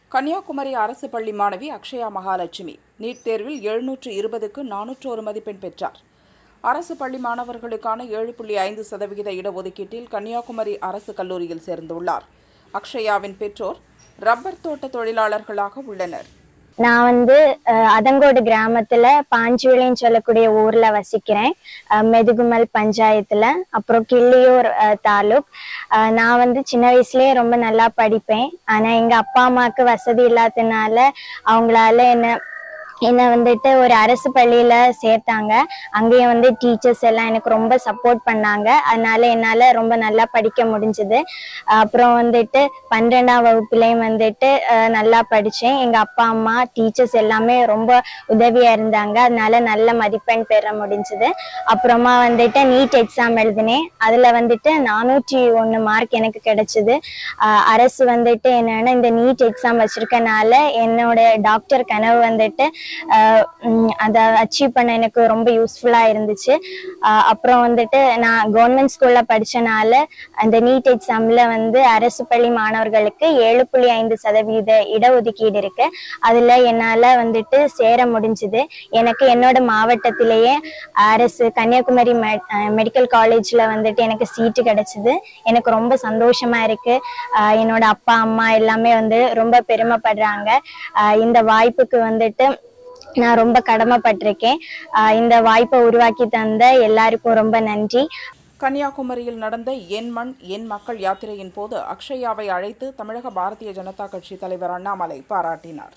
கன்னியாகுமரி அரசு பள்ளி மாணவி அக்ஷயா மகாலட்சுமி நீட் தேர்வில் எழுநூற்று இருபதுக்கு நானூற்றோரு மதிப்பெண் பெற்றார் அரசு பள்ளி மாணவர்களுக்கான ஏழு புள்ளி ஐந்து சதவிகித இடஒதுக்கீட்டில் கன்னியாகுமரி அரசு கல்லூரியில் சேர்ந்துள்ளார் அக்ஷயாவின் பெற்றோர் ரப்பர் தோட்ட தொழிலாளர்களாக உள்ளனர் நான் வந்து அஹ், அதங்கோடு கிராமத்துல பாஞ்சுவிலின்னு சொல்லக்கூடிய ஊர்ல வசிக்கிறேன் அஹ், மெதுகுமல் பஞ்சாயத்துல அப்புறம் கிள்ளியூர் அஹ், தாலுக் அஹ், நான் வந்து சின்ன வயசுலயே ரொம்ப நல்லா படிப்பேன் ஆனா எங்க அப்பா அம்மாவுக்கு வசதி இல்லாததுனால அவங்களால என்ன என்னை வந்துட்டு ஒரு அரசு பள்ளியில சேர்த்தாங்க அங்கேயும் வந்து டீச்சர்ஸ் எல்லாம் எனக்கு ரொம்ப சப்போர்ட் பண்ணாங்க அதனால என்னால ரொம்ப நல்லா படிக்க முடிஞ்சது அப்புறம் வந்துட்டு பன்னிரெண்டாம் வகுப்புலயும் வந்துட்டு அஹ், நல்லா படிச்சேன் எங்க அப்பா அம்மா டீச்சர்ஸ் எல்லாமே ரொம்ப உதவியா இருந்தாங்க அதனால நல்ல மதிப்பெண் பெற முடிஞ்சது அப்புறமா வந்துட்டு நீட் எக்ஸாம் எழுதினேன் அதுல வந்துட்டு நானூற்றி ஒண்ணு மார்க் எனக்கு கிடைச்சது அஹ், அரசு வந்துட்டு என்னன்னா இந்த நீட் எக்ஸாம் வச்சிருக்கனால என்னோட டாக்டர் கனவு வந்துட்டு அஹ், உம், அதை அச்சீவ் பண்ண எனக்கு ரொம்ப யூஸ்ஃபுல்லா இருந்துச்சு அஹ், அப்புறம் வந்துட்டு நான் கவர்மெண்ட் ஸ்கூல்ல படிச்சனால அந்த நீட் எக்ஸாம்ல வந்து அரசு பள்ளி மாணவர்களுக்கு ஏழு புள்ளி ஐந்து சதவீத இடஒதுக்கீடு இருக்கு அதுல என்னால வந்துட்டு சேர முடிஞ்சுது எனக்கு என்னோட மாவட்டத்திலேயே அரசு கன்னியாகுமரி மெடிக்கல் காலேஜ்ல வந்துட்டு எனக்கு சீட்டு கிடைச்சது எனக்கு ரொம்ப சந்தோஷமா இருக்கு ஆஹ் என்னோட அப்பா அம்மா எல்லாமே வந்து ரொம்ப பெருமைப்படுறாங்க ஆஹ் இந்த வாய்ப்புக்கு வந்துட்டு நான் ரொம்ப கடமைப்பட்டிருக்கேன் ஆஹ் இந்த வாய்ப்பை உருவாக்கி தந்த எல்லாருக்கும் ரொம்ப நன்றி கன்னியாகுமரியில் நடந்த என் மண் என் மக்கள் யாத்திரையின் போது அக்ஷயாவை அழைத்து தமிழக பாரதிய ஜனதா கட்சி தலைவர் அண்ணாமலை பாராட்டினார்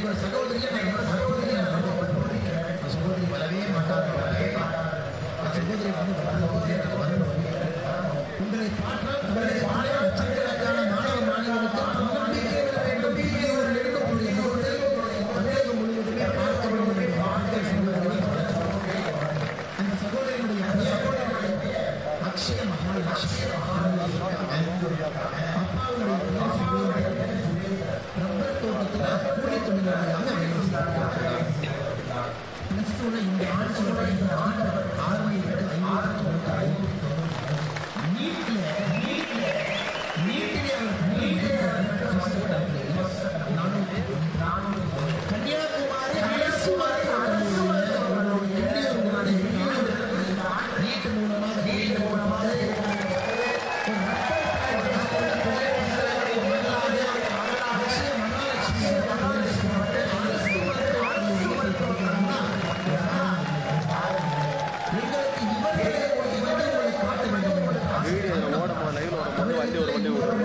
வீடியோ ஓடும் போது லைவ்ல ஓடும் போது வண்டி ஒரு வண்டி ஓடும்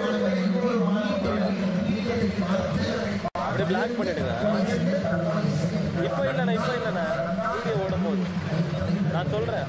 அப்படியே பிளாக் பண்ணிடுங்க இப்போ இல்லைண்ணா இப்போ இல்லைண்ணா வீடியோ ஓடும் போது நான் சொல்கிறேன்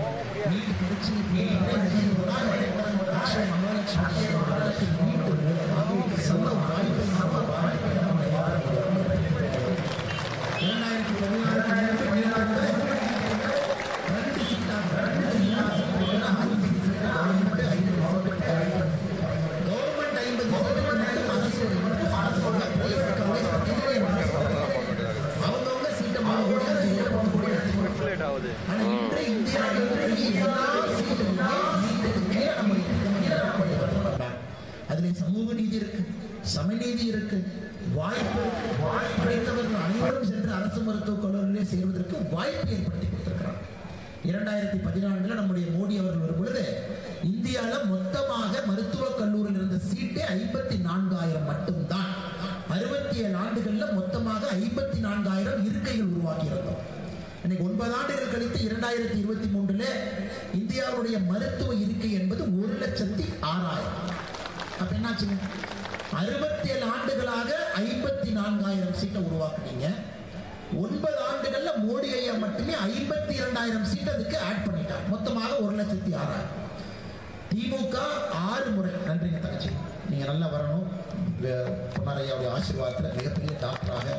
லேட் ஆகுது அதிலே சமூக நீதி இருக்கு சமநீதி இருக்கு வாய்ப்பு வாய்ப்பு படைத்தவர்கள் அனைவரும் சென்று அரசு மருத்துவக் கல்லூரியிலே சேர்வதற்கு வாய்ப்பு ஏற்படுத்தி கொடுத்திருக்கிறார் இரண்டாயிரத்தி பதினான்குல நம்முடைய மோடி அவர்கள் வரும் பொழுது இந்தியால மொத்தமாக மருத்துவக் கல்லூரியில் இருந்த சீட்டே ஐம்பத்தி நான்காயிரம் மட்டும்தான் அறுபத்தி ஏழு ஆண்டுகள்ல மொத்தமாக ஐம்பத்தி நான்காயிரம் இருக்கைகள் உருவாக்கி இருந்தோம் இன்னைக்கு ஒன்பது ஆண்டுகள் கழித்து இரண்டாயிரத்தி இருபத்தி மூன்றுல இந்தியாவுடைய மருத்துவ இருக்கை என்பது ஒரு லட்சத்தி ஆறாயிரம் அப்ப என்னாச்சுங்க அறுபத்தி ஏழு ஆண்டுகளாக ஐம்பத்தி நான்காயிரம் சீட்டை உருவாக்குனீங்க ஒன்பது ஆண்டுகள்ல மோடி ஐயா மட்டுமே ஐம்பத்தி இரண்டாயிரம் சீட் அதுக்கு ஆட் பண்ணிட்டார் மொத்தமாக ஒரு லட்சத்தி ஆறாயிரம் திமுக ஆறு முறை நன்றிங்க தங்கச்சி நீங்க நல்லா வரணும் வே- பொன்னார் ஐயாவுடைய ஆசீர்வாதத்துல மிகப்பெரிய டாக்டராக